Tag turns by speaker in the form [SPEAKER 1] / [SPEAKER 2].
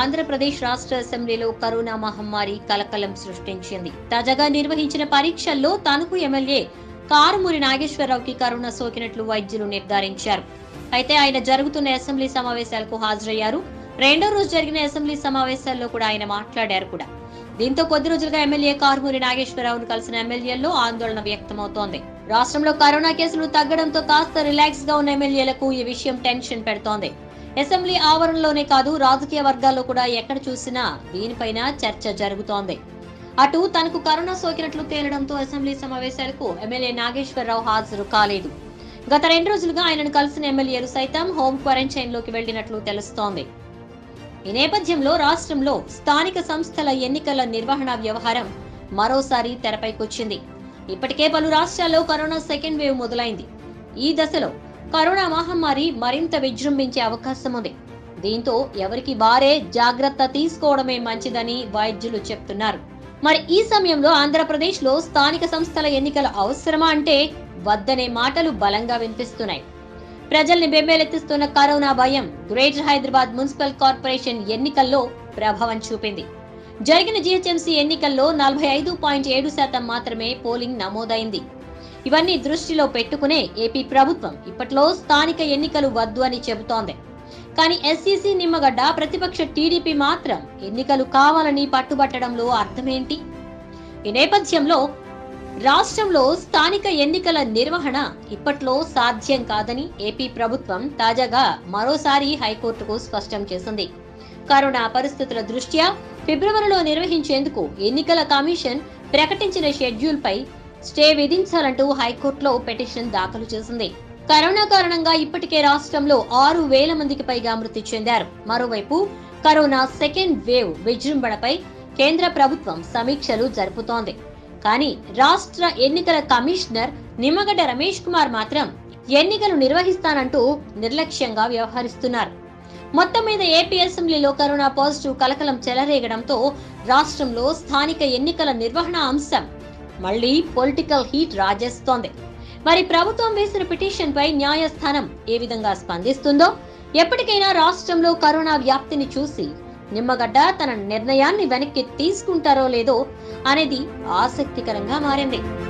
[SPEAKER 1] ఆంధ్రప్రదేశ్ రాష్ట్ర అసెంబ్లీలో కరోనా మహమ్మారి కలకలం సృష్టించింది తాజాగా నిర్వహించిన పరీక్షల్లో తణుకు ఎమ్మెల్యే కారుమూరి నాగేశ్వరరావుకి కరోనా సోకినట్లు వైద్యులు నిర్ధారించారు అయితే ఆయన జరుగుతున్న అసెంబ్లీ సమావేశాలకు హాజరయ్యారు రెండో రోజు జరిగిన అసెంబ్లీ సమావేశాల్లో కూడా ఆయన మాట్లాడారు కూడా దీంతో కొద్ది రోజులుగా ఎమ్మెల్యే కారుమూరి నాగేశ్వరరావును కలిసిన ఎమ్మెల్యేల్లో ఆందోళన వ్యక్తమవుతోంది రాష్ట్రంలో కరోనా కేసులు తగ్గడంతో కాస్త రిలాక్స్ గా ఉన్న ఎమ్మెల్యేలకు ఈ విషయం టెన్షన్ పెడుతోంది అసెంబ్లీ ఆవరణలోనే కాదు రాజకీయ వర్గాల్లో కూడా ఎక్కడ చూసినా దీనిపైన చర్చ జరుగుతోంది అటు తనకు కరోనా సోకినట్లు తేలడంతో అసెంబ్లీ సమావేశాలకు ఎమ్మెల్యే నాగేశ్వరరావు హాజరు కాలేదు గత రెండు రోజులుగా ఆయనను కలిసిన ఎమ్మెల్యేలు సైతం హోం క్వారంటైన్ లోకి వెళ్లినట్లు తెలుస్తోంది ఈ నేపథ్యంలో రాష్ట్రంలో స్థానిక సంస్థల ఎన్నికల నిర్వహణ వ్యవహారం మరోసారి తెరపైకొచ్చింది ఇప్పటికే పలు రాష్ట్రాల్లో కరోనా సెకండ్ వేవ్ మొదలైంది ఈ దశలో కరోనా మహమ్మారి మరింత విజృంభించే అవకాశం ఉంది దీంతో ఎవరికి వారే జాగ్రత్త తీసుకోవడమే మంచిదని వైద్యులు చెప్తున్నారు మరి ఈ సమయంలో ఆంధ్రప్రదేశ్ లో స్థానిక సంస్థల ఎన్నికలు అవసరమా అంటే వద్దనే మాటలు బలంగా వినిపిస్తున్నాయి ప్రజల్ని బెంబేలెత్తిస్తున్న కరోనా భయం గ్రేటర్ హైదరాబాద్ మున్సిపల్ కార్పొరేషన్ ఎన్నికల్లో ప్రభావం చూపింది జరిగిన జీహెచ్ఎంసీ ఎన్నికల్లో నలభై ఐదు పాయింట్ ఏడు శాతం మాత్రమే పోలింగ్ నమోదైంది ఇవన్నీ దృష్టిలో పెట్టుకునే ఏపీ ప్రభుత్వం ఇప్పట్లో స్థానిక ఎన్నికలు వద్దు అని చెబుతోంది కానీ ఎస్సీసీ నిమ్మగడ్డ ప్రతిపక్ష టీడీపీ మాత్రం ఎన్నికలు కావాలని పట్టుబట్టడంలో అర్థమేంటి ఈ నేపథ్యంలో రాష్ట్రంలో స్థానిక ఎన్నికల నిర్వహణ ఇప్పట్లో సాధ్యం కాదని ఏపీ ప్రభుత్వం తాజాగా మరోసారి హైకోర్టుకు స్పష్టం చేసింది కరోనా పరిస్థితుల దృష్ట్యా ఫిబ్రవరిలో నిర్వహించేందుకు ఎన్నికల కమిషన్ ప్రకటించిన షెడ్యూల్ పై స్టే విధించాలంటూ హైకోర్టులో పిటిషన్ దాఖలు చేసింది కరోనా కారణంగా ఇప్పటికే రాష్ట్రంలో ఆరు వేల మందికి పైగా మృతి చెందారు మరోవైపు కరోనా సెకండ్ వేవ్ విజృంభణపై కేంద్ర ప్రభుత్వం సమీక్షలు జరుపుతోంది కానీ రాష్ట్ర ఎన్నికల కమిషనర్ నిమ్మగడ్డ రమేష్ కుమార్ మాత్రం ఎన్నికలు నిర్వహిస్తానంటూ నిర్లక్ష్యంగా వ్యవహరిస్తున్నారు మొత్తం మీద ఏపీ అసెంబ్లీలో కరోనా పాజిటివ్ కలకలం చెలరేగడంతో రాష్ట్రంలో స్థానిక ఎన్నికల నిర్వహణ అంశం మళ్లీ పొలిటికల్ హీట్ రాజేస్తోంది మరి ప్రభుత్వం వేసిన పిటిషన్ పై న్యాయస్థానం ఏ విధంగా స్పందిస్తుందో ఎప్పటికైనా రాష్ట్రంలో కరోనా వ్యాప్తిని చూసి నిమ్మగడ్డ తన నిర్ణయాన్ని వెనక్కి తీసుకుంటారో లేదో అనేది ఆసక్తికరంగా మారింది